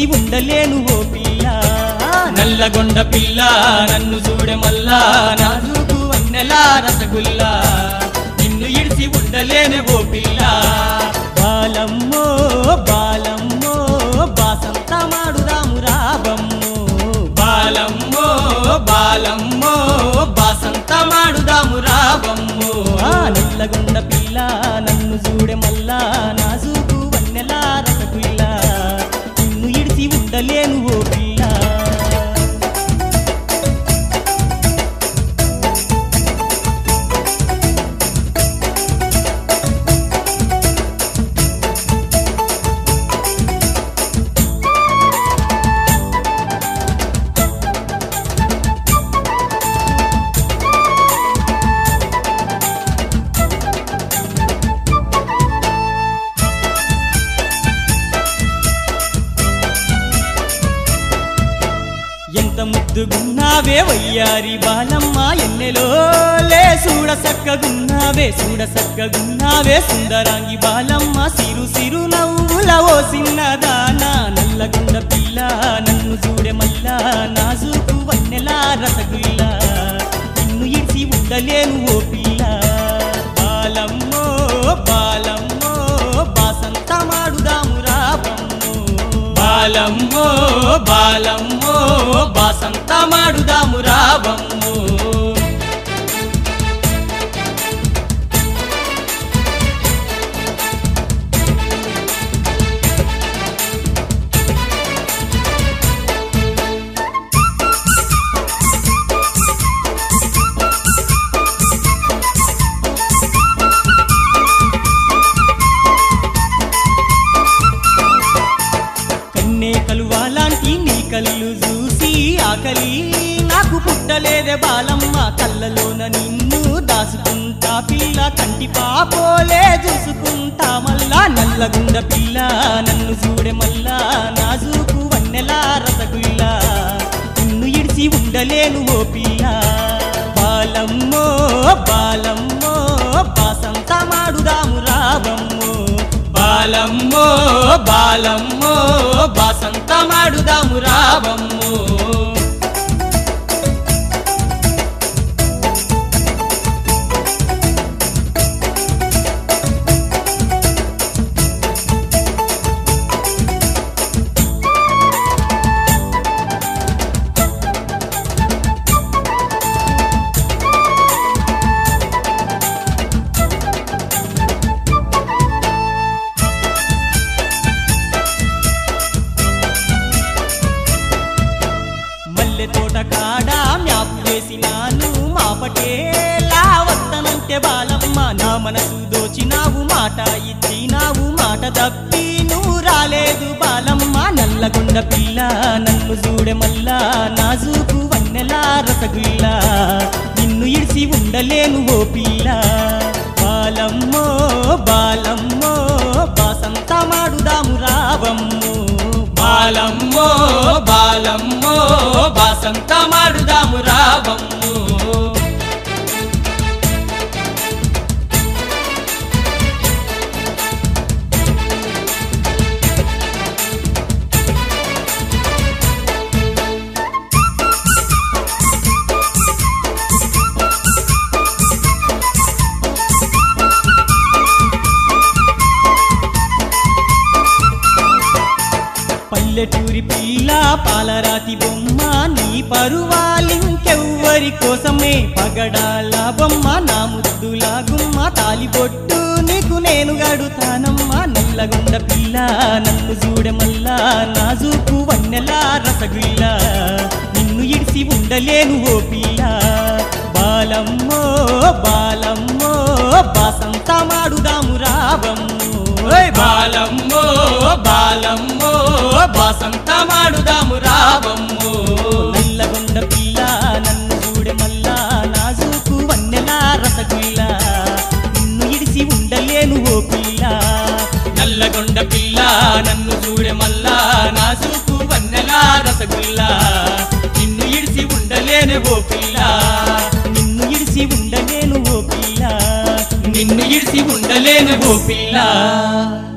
ఉండలేను ఓ పిల్ల నల్లగొండ పిల్ల నన్ను చూడే మల్లా నాజుకు వన్నెలా రసగుల్లా నిన్ను ఇడిసి ఉండలేనే ఓ పిల్ల బాలమ్మో బాలమ్మో బాసంత మాడుదాము రాబమ్మో బాలమ్మో బాలమ్మో బాసంత మాడుదాము రాబమ్మో ఆ నల్లగొండ పిల్ల నన్ను చూడే మల్లా నాజుకు వన్నెలా రసగుల్ల నిన్ను ఇడిసి ఉండలేను ఓ పిల్ల ఎంత ముద్దుగున్నావే వయ్యారి బాలమ్మ ఎన్నెలో లే చూడ సక్కగున్నావే చూడ సక్కగున్నావే సుందరాంగి బాలమ్మ సిరు సిరు నవ్వుల ఓ సిన్నదానా నల్లగొండ పిల్ల నన్ను చూడే మల్లా నాజుకు వన్నెలా రసగుల్ల నిన్ను ఇడిసి ఉండలేను ఓ పిల్ల బాలమ్మో బాలమ్మో బాసంత మాడుదాము రాబమ్మో బాలమ్మో బాలమ్మో బాసంత మాడుదాము రాబమ్మో కన్నే కలువాలాంటి నీ కళ్ళు చూసి ఆకలి నాకు పుట్టలేదే బాలమ్మ కళ్ళలోన నిన్ను దాచుకుంటా పిల్ల కంటి పాపోలే చూసుకుంటా మల్లా నల్లగుండ పిల్ల నన్ను చూడే మల్లా నాజుకు వన్నెలా రసగుల్ల నిన్ను ఇడిసి ఉండలేను ఓ పిల్ల బాలమ్మో బాలమ్మో బాసంత మాడుదాము రాబమ్మో బాలమ్మో బాలమ్మో బాసంత మాడుదాము రాబమ్మో మల్లె తోట కాడ మ్యాప్ వేసినాను మా పటేలా వత్తనంటే బాలమ్మ నా మనసు దోచినావు మాట ఇచ్చినావు మాట తప్పి నువ్వు రాలేదు బాలమ్మ నల్లగొండ పిల్ల నన్ను చూడే మల్లా నాజుకు వన్నెలా రసగుల్ల నిన్ను ఇడిసి ఉండలేను ఓ పిల్ల బాలమ్మో బాలమ్మో బాసంత మాడుదాము రావమ్మో బాలమ్మో బాలమ్మో బాసంత మాడుదాము రాబమ్మో పల్లెటూరి పిల్ల పాలరాతి బొమ్మ నీ పరువాలింకెవ్వరి కోసమే పగడాల బొమ్మ నా ముద్దులా గుమ్మ తాలిబొట్టు నీకు నేను గడుతానమ్మా నల్లగుండ పిల్ల నన్ను చూడే మల్లా నాజుకు వన్నెలా రసగుల్ల నిన్ను ఇడిసి ఉండలేను ఓ పిల్ల బాలమ్మో బాలమ్మో బాసంత మాడుదాము రావమ్మో ఓయ్ బాలమ్మో బాలమ్మో బాసంత మాడుదాము రాబమ్మో నల్లగొండ పిల్ల నన్ను చూడే మల్లా నాజుకు వన్నెలా రసగుల్ల నిన్ను ఇడిసి ఉండలేను ఓ పిల్ల నల్లగొండ పిల్ల నన్ను చూడే మల్లా నాసుకు వన్నెలా రసగుల్లా నిన్ను ఇడిసి ఉండలేనే ఓ పిల్ల నిన్ను ఇడిసి ఉండలేను ఓ పిల్ల నిన్ను ఇడిసి ఉండలేను ఓ పిల్ల